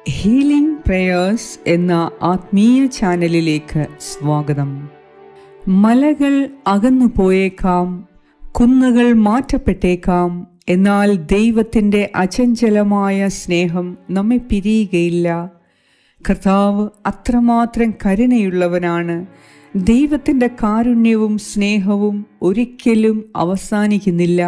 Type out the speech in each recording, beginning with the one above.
healing prayers എന്ന ആത്മീയ ചാനലിലേക്ക് സ്വാഗതം മലകൾ അകന്നു പോയേക്കാം കുന്നുകൾ മാറ്റപ്പെട്ടേക്കാം എന്നാൽ ദൈവത്തിൻ്റെ അചഞ്ചലമായ സ്നേഹം നമ്മെ പിരിയുകയില്ല കർത്താവ് അത്രമാത്രം കരുണയുള്ളവനാണ് ദൈവത്തിൻ്റെ കാരുണ്യവും സ്നേഹവും ഒരിക്കലും അവസാനിക്കുന്നില്ല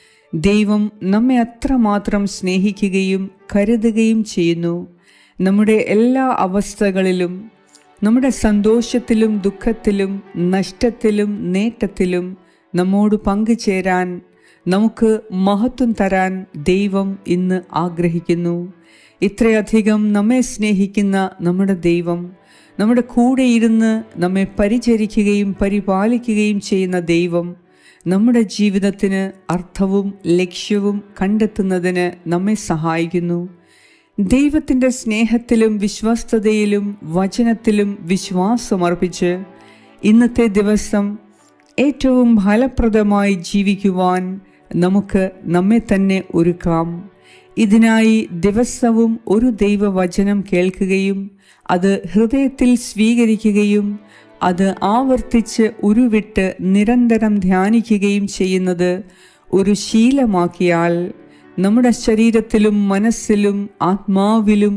ദൈവം നമ്മെ അത്രമാത്രം സ്നേഹിക്കുകയും കരുതുകയും ചെയ്യുന്നു നമ്മുടെ എല്ലാ അവസ്ഥകളിലും നമ്മുടെ സന്തോഷത്തിലും ദുഃഖത്തിലും നഷ്ടത്തിലും നേട്ടത്തിലും നമ്മോട് പങ്കുചേരാൻ നമുക്ക് മഹത്വം തരാൻ ദൈവം ഇന്ന് ആഗ്രഹിക്കുന്നു ഇത്രയധികം നമ്മെ സ്നേഹിക്കുന്ന നമ്മുടെ ദൈവം നമ്മുടെ കൂടെ ഇരുന്ന് നമ്മെ പരിചരിക്കുകയും പരിപാലിക്കുകയും ചെയ്യുന്ന ദൈവം നമ്മുടെ ജീവിതത്തിന് അർത്ഥവും ലക്ഷ്യവും കണ്ടെത്തുന്നതിന് നമ്മെ സഹായിക്കുന്നു ദൈവത്തിൻ്റെ സ്നേഹത്തിലും വിശ്വസ്തതയിലും വചനത്തിലും വിശ്വാസമർപ്പിച്ച് ഇന്നത്തെ ദിവസം ഏറ്റവും ഫലപ്രദമായി ജീവിക്കുവാൻ നമുക്ക് നമ്മെ തന്നെ ഒരുക്കാം ഇതിനായി ദിവസവും ഒരു ദൈവവചനം കേൾക്കുകയും അത് ഹൃദയത്തിൽ സ്വീകരിക്കുകയും അത് ആവർത്തിച്ച് ഉരുവിട്ട് നിരന്തരം ധ്യാനിക്കുകയും ചെയ്യുന്നത് ഒരു ശീലമാക്കിയാൽ നമ്മുടെ ശരീരത്തിലും മനസ്സിലും ആത്മാവിലും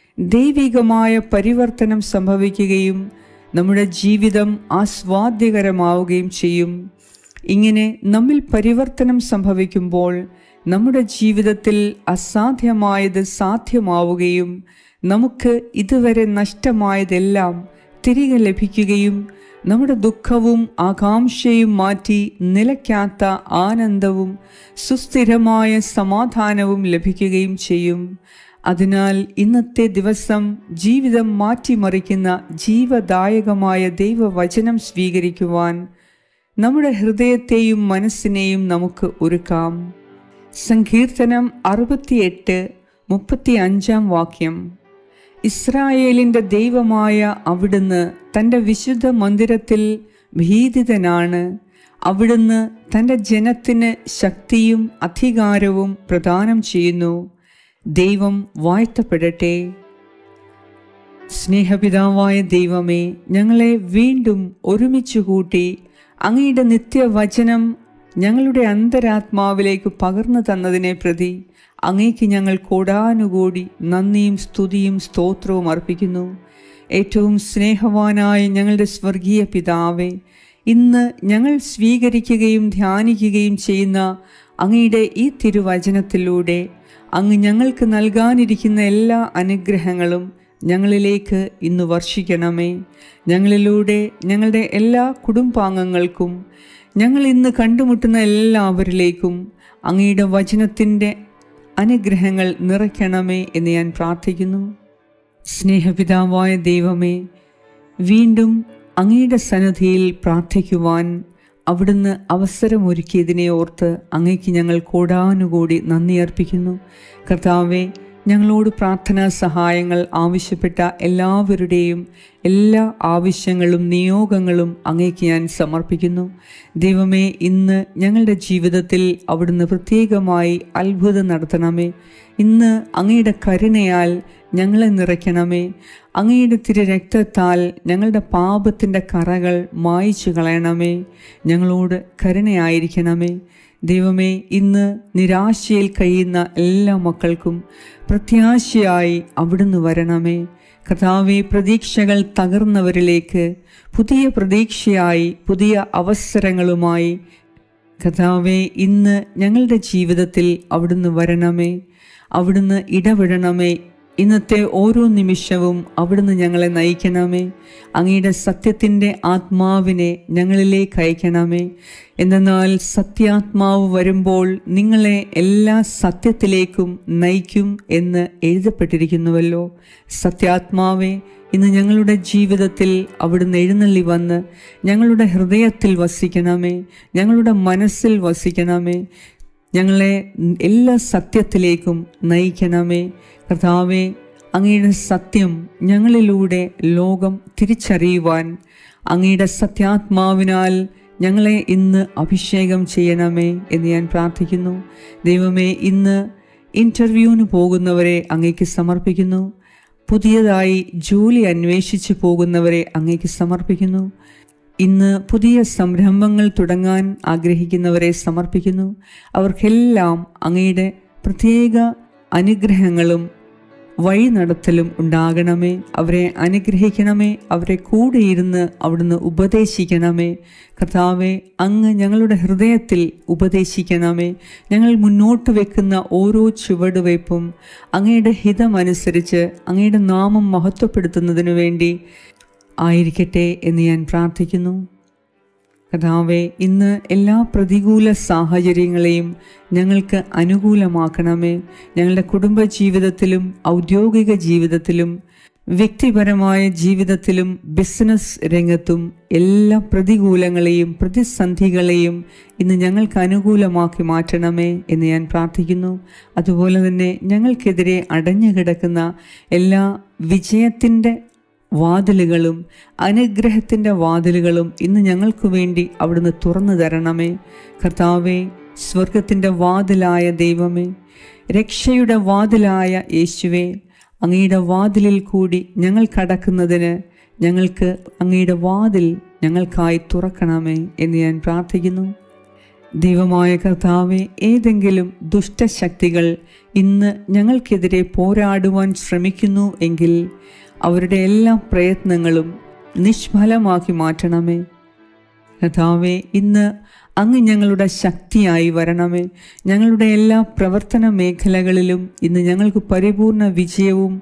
ദൈവികമായ പരിവർത്തനം സംഭവിക്കുകയും നമ്മുടെ ജീവിതം ആസ്വാദ്യകരമാവുകയും ചെയ്യും ഇങ്ങനെ നമ്മിൽ പരിവർത്തനം സംഭവിക്കുമ്പോൾ നമ്മുടെ ജീവിതത്തിൽ അസാധ്യമായത് സാധ്യമാവുകയും നമുക്ക് ഇതുവരെ നഷ്ടമായതെല്ലാം തിരികെ ലഭിക്കുകയും നമ്മുടെ ദുഃഖവും ആകാംക്ഷയും മാറ്റി നിലയ്ക്കാത്ത ആനന്ദവും സുസ്ഥിരമായ സമാധാനവും ലഭിക്കുകയും ചെയ്യും അതിനാൽ ഇന്നത്തെ ദിവസം ജീവിതം മാറ്റിമറിക്കുന്ന ജീവദായകമായ ദൈവവചനം സ്വീകരിക്കുവാൻ നമ്മുടെ ഹൃദയത്തെയും മനസ്സിനെയും നമുക്ക് ഒരുക്കാം സങ്കീർത്തനം അറുപത്തിയെട്ട് മുപ്പത്തി അഞ്ചാം വാക്യം ഇസ്രായേലിൻ്റെ ദൈവമായ അവിടുന്ന് തൻ്റെ വിശുദ്ധ മന്ദിരത്തിൽ ഭീതിതനാണ് അവിടുന്ന് തൻ്റെ ജനത്തിന് ശക്തിയും അധികാരവും പ്രദാനം ചെയ്യുന്നു ദൈവം വാഴ്ത്തപ്പെടട്ടെ സ്നേഹപിതാവായ ദൈവമേ ഞങ്ങളെ വീണ്ടും ഒരുമിച്ച് കൂട്ടി അങ്ങയുടെ നിത്യവചനം ഞങ്ങളുടെ അന്തരാത്മാവിലേക്ക് പകർന്നു തന്നതിനെ പ്രതി അങ്ങേക്ക് ഞങ്ങൾ കോടാനുകൂടി നന്ദിയും സ്തുതിയും സ്തോത്രവും അർപ്പിക്കുന്നു ഏറ്റവും സ്നേഹവാനായ ഞങ്ങളുടെ സ്വർഗീയ പിതാവേ ഇന്ന് ഞങ്ങൾ സ്വീകരിക്കുകയും ധ്യാനിക്കുകയും ചെയ്യുന്ന അങ്ങയുടെ ഈ തിരുവചനത്തിലൂടെ അങ്ങ് ഞങ്ങൾക്ക് നൽകാനിരിക്കുന്ന എല്ലാ അനുഗ്രഹങ്ങളും ഞങ്ങളിലേക്ക് ഇന്ന് വർഷിക്കണമേ ഞങ്ങളിലൂടെ ഞങ്ങളുടെ എല്ലാ കുടുംബാംഗങ്ങൾക്കും ഞങ്ങൾ ഇന്ന് കണ്ടുമുട്ടുന്ന എല്ലാവരിലേക്കും അങ്ങയുടെ വചനത്തിൻ്റെ അനുഗ്രഹങ്ങൾ നിറയ്ക്കണമേ എന്ന് ഞാൻ പ്രാർത്ഥിക്കുന്നു സ്നേഹപിതാവായ ദൈവമേ വീണ്ടും അങ്ങയുടെ സന്നദ്ധിയിൽ പ്രാർത്ഥിക്കുവാൻ അവിടുന്ന് അവസരമൊരുക്കിയതിനെ ഓർത്ത് അങ്ങയ്ക്ക് ഞങ്ങൾ കോടാനുകൂടി നന്ദി അർപ്പിക്കുന്നു കർത്താവെ ഞങ്ങളോട് പ്രാർത്ഥനാ സഹായങ്ങൾ ആവശ്യപ്പെട്ട എല്ലാവരുടെയും എല്ലാ ആവശ്യങ്ങളും നിയോഗങ്ങളും അങ്ങേക്ക് ഞാൻ സമർപ്പിക്കുന്നു ദൈവമേ ഇന്ന് ഞങ്ങളുടെ ജീവിതത്തിൽ അവിടുന്ന് പ്രത്യേകമായി അത്ഭുതം നടത്തണമേ ഇന്ന് അങ്ങയുടെ കരുണയാൽ ഞങ്ങളെ നിറയ്ക്കണമേ അങ്ങയുടെ തിരു രക്തത്താൽ ഞങ്ങളുടെ പാപത്തിൻ്റെ കറകൾ മായിച്ചു കളയണമേ ഞങ്ങളോട് കരുണയായിരിക്കണമേ ദൈവമേ ഇന്ന് നിരാശയിൽ കഴിയുന്ന എല്ലാ മക്കൾക്കും പ്രത്യാശയായി അവിടുന്ന് വരണമേ കഥാവെ പ്രതീക്ഷകൾ തകർന്നവരിലേക്ക് പുതിയ പ്രതീക്ഷയായി പുതിയ അവസരങ്ങളുമായി കഥാവെ ഇന്ന് ഞങ്ങളുടെ ജീവിതത്തിൽ അവിടുന്ന് വരണമേ അവിടുന്ന് ഇടപെടണമേ ഇന്നത്തെ ഓരോ നിമിഷവും അവിടുന്ന് ഞങ്ങളെ നയിക്കണമേ അങ്ങയുടെ സത്യത്തിൻ്റെ ആത്മാവിനെ ഞങ്ങളിലേക്ക് അയക്കണമേ എന്തെന്നാൽ സത്യാത്മാവ് വരുമ്പോൾ നിങ്ങളെ എല്ലാ സത്യത്തിലേക്കും നയിക്കും എന്ന് എഴുതപ്പെട്ടിരിക്കുന്നുവല്ലോ സത്യാത്മാവെ ഇന്ന് ഞങ്ങളുടെ ജീവിതത്തിൽ അവിടുന്ന് എഴുന്നള്ളി വന്ന് ഞങ്ങളുടെ ഹൃദയത്തിൽ വസിക്കണമേ ഞങ്ങളുടെ മനസ്സിൽ വസിക്കണമേ ഞങ്ങളെ എല്ലാ സത്യത്തിലേക്കും നയിക്കണമേ കർത്താവെ അങ്ങയുടെ സത്യം ഞങ്ങളിലൂടെ ലോകം തിരിച്ചറിയുവാൻ അങ്ങയുടെ സത്യാത്മാവിനാൽ ഞങ്ങളെ ഇന്ന് അഭിഷേകം ചെയ്യണമേ എന്ന് ഞാൻ പ്രാർത്ഥിക്കുന്നു ദൈവമേ ഇന്ന് ഇൻ്റർവ്യൂവിന് പോകുന്നവരെ അങ്ങേക്ക് സമർപ്പിക്കുന്നു പുതിയതായി ജോലി അന്വേഷിച്ചു പോകുന്നവരെ അങ്ങേക്ക് സമർപ്പിക്കുന്നു ഇന്ന് പുതിയ സംരംഭങ്ങൾ തുടങ്ങാൻ ആഗ്രഹിക്കുന്നവരെ സമർപ്പിക്കുന്നു അവർക്കെല്ലാം അങ്ങയുടെ പ്രത്യേക അനുഗ്രഹങ്ങളും വഴി നടത്തലും ഉണ്ടാകണമേ അവരെ അനുഗ്രഹിക്കണമേ അവരെ കൂടെ ഇരുന്ന് അവിടുന്ന് ഉപദേശിക്കണമേ കർത്താവെ അങ്ങ് ഞങ്ങളുടെ ഹൃദയത്തിൽ ഉപദേശിക്കണമേ ഞങ്ങൾ മുന്നോട്ട് വെക്കുന്ന ഓരോ ചുവടുവയ്പും അങ്ങയുടെ ഹിതമനുസരിച്ച് അങ്ങയുടെ നാമം മഹത്വപ്പെടുത്തുന്നതിനു വേണ്ടി ആയിരിക്കട്ടെ എന്ന് ഞാൻ പ്രാർത്ഥിക്കുന്നു കഥാവെ ഇന്ന് എല്ലാ പ്രതികൂല സാഹചര്യങ്ങളെയും ഞങ്ങൾക്ക് അനുകൂലമാക്കണമേ ഞങ്ങളുടെ കുടുംബ ജീവിതത്തിലും ഔദ്യോഗിക ജീവിതത്തിലും വ്യക്തിപരമായ ജീവിതത്തിലും ബിസിനസ് രംഗത്തും എല്ലാ പ്രതികൂലങ്ങളെയും പ്രതിസന്ധികളെയും ഇന്ന് ഞങ്ങൾക്ക് അനുകൂലമാക്കി മാറ്റണമേ എന്ന് ഞാൻ പ്രാർത്ഥിക്കുന്നു അതുപോലെ തന്നെ ഞങ്ങൾക്കെതിരെ അടഞ്ഞു കിടക്കുന്ന എല്ലാ വിജയത്തിൻ്റെ വാതിലുകളും അനുഗ്രഹത്തിൻ്റെ വാതിലുകളും ഇന്ന് ഞങ്ങൾക്ക് വേണ്ടി അവിടുന്ന് തുറന്നു തരണമേ കർത്താവെ സ്വർഗത്തിൻ്റെ വാതിലായ ദൈവമേ രക്ഷയുടെ വാതിലായ യേശുവേ അങ്ങയുടെ വാതിലിൽ കൂടി ഞങ്ങൾ കടക്കുന്നതിന് ഞങ്ങൾക്ക് അങ്ങയുടെ വാതിൽ ഞങ്ങൾക്കായി തുറക്കണമേ എന്ന് ഞാൻ പ്രാർത്ഥിക്കുന്നു ദൈവമായ കർത്താവെ ഏതെങ്കിലും ദുഷ്ടശക്തികൾ ഇന്ന് ഞങ്ങൾക്കെതിരെ പോരാടുവാൻ ശ്രമിക്കുന്നു എങ്കിൽ അവരുടെ എല്ലാ പ്രയത്നങ്ങളും നിഷ്ഫലമാക്കി മാറ്റണമേ കഥാവെ ഇന്ന് അങ്ങ് ഞങ്ങളുടെ ശക്തിയായി വരണമേ ഞങ്ങളുടെ എല്ലാ പ്രവർത്തന മേഖലകളിലും ഇന്ന് ഞങ്ങൾക്ക് പരിപൂർണ വിജയവും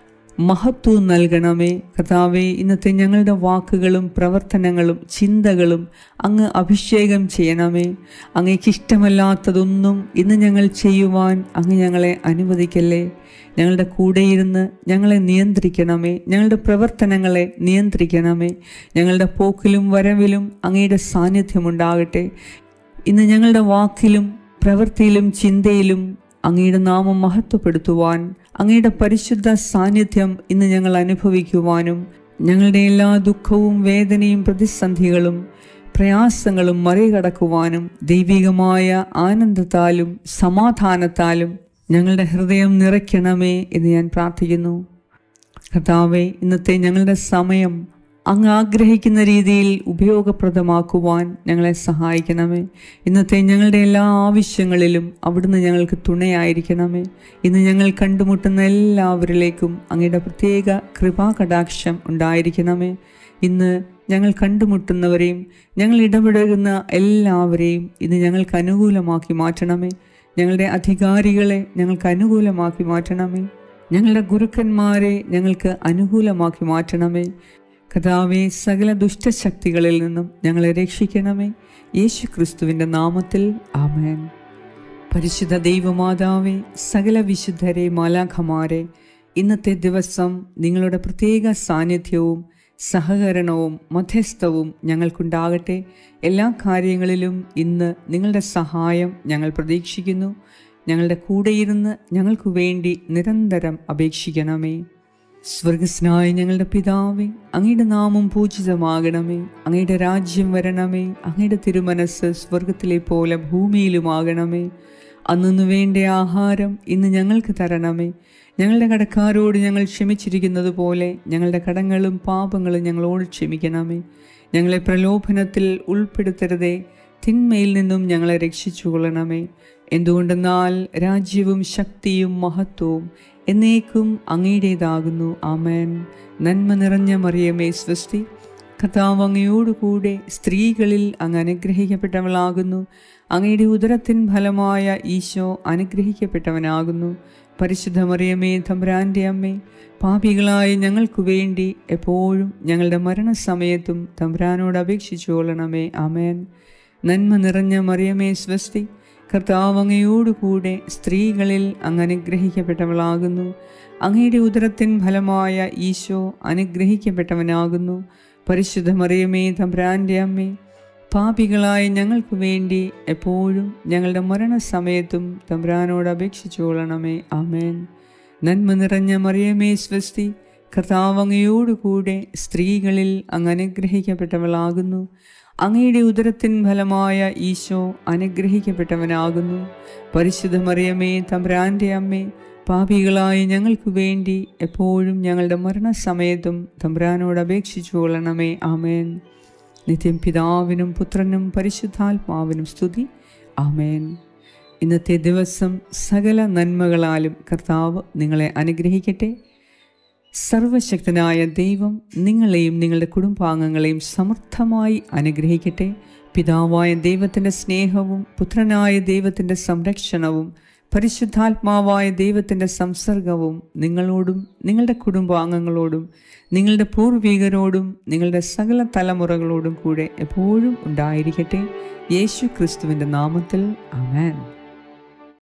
മഹത്വവും നൽകണമേ കഥാവെ ഇന്നത്തെ ഞങ്ങളുടെ വാക്കുകളും പ്രവർത്തനങ്ങളും ചിന്തകളും അങ്ങ് അഭിഷേകം ചെയ്യണമേ അങ്ങേക്ക് ഇഷ്ടമല്ലാത്തതൊന്നും ഇന്ന് ഞങ്ങൾ ചെയ്യുവാൻ അങ്ങ് ഞങ്ങളെ അനുവദിക്കല്ലേ ഞങ്ങളുടെ കൂടെയിരുന്ന് ഞങ്ങളെ നിയന്ത്രിക്കണമേ ഞങ്ങളുടെ പ്രവർത്തനങ്ങളെ നിയന്ത്രിക്കണമേ ഞങ്ങളുടെ പോക്കിലും വരവിലും അങ്ങയുടെ സാന്നിധ്യമുണ്ടാകട്ടെ ഇന്ന് ഞങ്ങളുടെ വാക്കിലും പ്രവൃത്തിയിലും ചിന്തയിലും അങ്ങയുടെ നാമം മഹത്വപ്പെടുത്തുവാൻ അങ്ങയുടെ പരിശുദ്ധ സാന്നിധ്യം ഇന്ന് ഞങ്ങൾ അനുഭവിക്കുവാനും ഞങ്ങളുടെ എല്ലാ ദുഃഖവും വേദനയും പ്രതിസന്ധികളും പ്രയാസങ്ങളും മറികടക്കുവാനും ദൈവികമായ ആനന്ദത്താലും സമാധാനത്താലും ഞങ്ങളുടെ ഹൃദയം നിറയ്ക്കണമേ എന്ന് ഞാൻ പ്രാർത്ഥിക്കുന്നു കർത്താവെ ഇന്നത്തെ ഞങ്ങളുടെ സമയം അങ്ങ് ആഗ്രഹിക്കുന്ന രീതിയിൽ ഉപയോഗപ്രദമാക്കുവാൻ ഞങ്ങളെ സഹായിക്കണമേ ഇന്നത്തെ ഞങ്ങളുടെ എല്ലാ ആവശ്യങ്ങളിലും അവിടുന്ന് ഞങ്ങൾക്ക് തുണയായിരിക്കണമേ ഇന്ന് ഞങ്ങൾ കണ്ടുമുട്ടുന്ന എല്ലാവരിലേക്കും അങ്ങയുടെ പ്രത്യേക കൃപാകടാക്ഷം ഉണ്ടായിരിക്കണമേ ഇന്ന് ഞങ്ങൾ കണ്ടുമുട്ടുന്നവരെയും ഞങ്ങൾ ഇടപെടുന്ന എല്ലാവരെയും ഇന്ന് ഞങ്ങൾക്ക് അനുകൂലമാക്കി മാറ്റണമേ ഞങ്ങളുടെ അധികാരികളെ ഞങ്ങൾക്ക് അനുകൂലമാക്കി മാറ്റണമേ ഞങ്ങളുടെ ഗുരുക്കന്മാരെ ഞങ്ങൾക്ക് അനുകൂലമാക്കി മാറ്റണമേ കഥാവെ സകല ദുഷ്ടശക്തികളിൽ നിന്നും ഞങ്ങളെ രക്ഷിക്കണമേ യേശു ക്രിസ്തുവിൻ്റെ നാമത്തിൽ ആമേൻ പരിശുദ്ധ ദൈവമാതാവേ സകല വിശുദ്ധരെ മാലാഖമാരെ ഇന്നത്തെ ദിവസം നിങ്ങളുടെ പ്രത്യേക സാന്നിധ്യവും സഹകരണവും മധ്യസ്ഥവും ഞങ്ങൾക്കുണ്ടാകട്ടെ എല്ലാ കാര്യങ്ങളിലും ഇന്ന് നിങ്ങളുടെ സഹായം ഞങ്ങൾ പ്രതീക്ഷിക്കുന്നു ഞങ്ങളുടെ കൂടെയിരുന്ന് ഞങ്ങൾക്ക് വേണ്ടി നിരന്തരം അപേക്ഷിക്കണമേ സ്വർഗസ്നായ ഞങ്ങളുടെ പിതാവേ അങ്ങയുടെ നാമം പൂജിതമാകണമേ അങ്ങയുടെ രാജ്യം വരണമേ അങ്ങയുടെ തിരുമനസ് സ്വർഗത്തിലെ പോലെ ഭൂമിയിലുമാകണമേ അന്നു വേണ്ട ആഹാരം ഇന്ന് ഞങ്ങൾക്ക് തരണമേ ഞങ്ങളുടെ കടക്കാരോട് ഞങ്ങൾ ക്ഷമിച്ചിരിക്കുന്നത് പോലെ ഞങ്ങളുടെ കടങ്ങളും പാപങ്ങളും ഞങ്ങളോട് ക്ഷമിക്കണമേ ഞങ്ങളെ പ്രലോഭനത്തിൽ ഉൾപ്പെടുത്തരുതേ തിന്മയിൽ നിന്നും ഞങ്ങളെ രക്ഷിച്ചുകൊള്ളണമേ എന്തുകൊണ്ടെന്നാൽ രാജ്യവും ശക്തിയും മഹത്വവും എന്നേക്കും അങ്ങയുടേതാകുന്നു ആമേൻ നന്മ നിറഞ്ഞ മറിയമേ സ്വസ്തി കർത്താവ് അങ്ങയോടുകൂടെ സ്ത്രീകളിൽ അങ്ങ് അനുഗ്രഹിക്കപ്പെട്ടവളാകുന്നു അങ്ങയുടെ ഉദരത്തിൻ ഫലമായ ഈശോ അനുഗ്രഹിക്കപ്പെട്ടവനാകുന്നു പരിശുദ്ധ മറിയമേ തമ്പ്രാൻ്റെ അമ്മേ പാപികളായ ഞങ്ങൾക്ക് വേണ്ടി എപ്പോഴും ഞങ്ങളുടെ മരണസമയത്തും തമ്പ്രാനോട് അപേക്ഷിച്ചു കൊള്ളണമേ ആമേൻ നന്മ നിറഞ്ഞ മറിയമേ സ്വസ്തി കർത്താവ് അങ്ങയോടുകൂടെ സ്ത്രീകളിൽ അങ്ങ് അനുഗ്രഹിക്കപ്പെട്ടവളാകുന്നു അങ്ങയുടെ ഉദരത്തിൻ ഫലമായ ഈശോ അനുഗ്രഹിക്കപ്പെട്ടവനാകുന്നു പരിശുദ്ധ മറിയമേ തമ്പ്രാൻ്റെ അമ്മേ പാപികളായ ഞങ്ങൾക്ക് വേണ്ടി എപ്പോഴും ഞങ്ങളുടെ മരണസമയത്തും തമ്പ്രാനോട് അപേക്ഷിച്ചു കൊള്ളണമേ ആമേൻ നന്മ നിറഞ്ഞ മറിയമേ സ്വസ്തി കർത്താവ് അങ്ങയോടുകൂടെ സ്ത്രീകളിൽ അങ്ങ് അനുഗ്രഹിക്കപ്പെട്ടവളാകുന്നു അങ്ങയുടെ ഉദരത്തിൻ ഫലമായ ഈശോ അനുഗ്രഹിക്കപ്പെട്ടവനാകുന്നു പരിശുദ്ധ മറിയമേ തമ്പ്രാൻ്റെ അമ്മേ പാപികളായ ഞങ്ങൾക്ക് വേണ്ടി എപ്പോഴും ഞങ്ങളുടെ മരണസമയത്തും തമ്പുരാനോട് അപേക്ഷിച്ചു കൊള്ളണമേ ആമേൻ നിത്യം പിതാവിനും പുത്രനും പരിശുദ്ധാത്മാവിനും സ്തുതി ആമേൻ ഇന്നത്തെ ദിവസം സകല നന്മകളാലും കർത്താവ് നിങ്ങളെ അനുഗ്രഹിക്കട്ടെ സർവശക്തനായ ദൈവം നിങ്ങളെയും നിങ്ങളുടെ കുടുംബാംഗങ്ങളെയും സമർത്ഥമായി അനുഗ്രഹിക്കട്ടെ പിതാവായ ദൈവത്തിൻ്റെ സ്നേഹവും പുത്രനായ ദൈവത്തിൻ്റെ സംരക്ഷണവും പരിശുദ്ധാത്മാവായ ദൈവത്തിൻ്റെ സംസർഗവും നിങ്ങളോടും നിങ്ങളുടെ കുടുംബാംഗങ്ങളോടും നിങ്ങളുടെ പൂർവികരോടും നിങ്ങളുടെ സകല തലമുറകളോടും കൂടെ എപ്പോഴും ഉണ്ടായിരിക്കട്ടെ യേശു ക്രിസ്തുവിൻ്റെ നാമത്തിൽ അമേൻ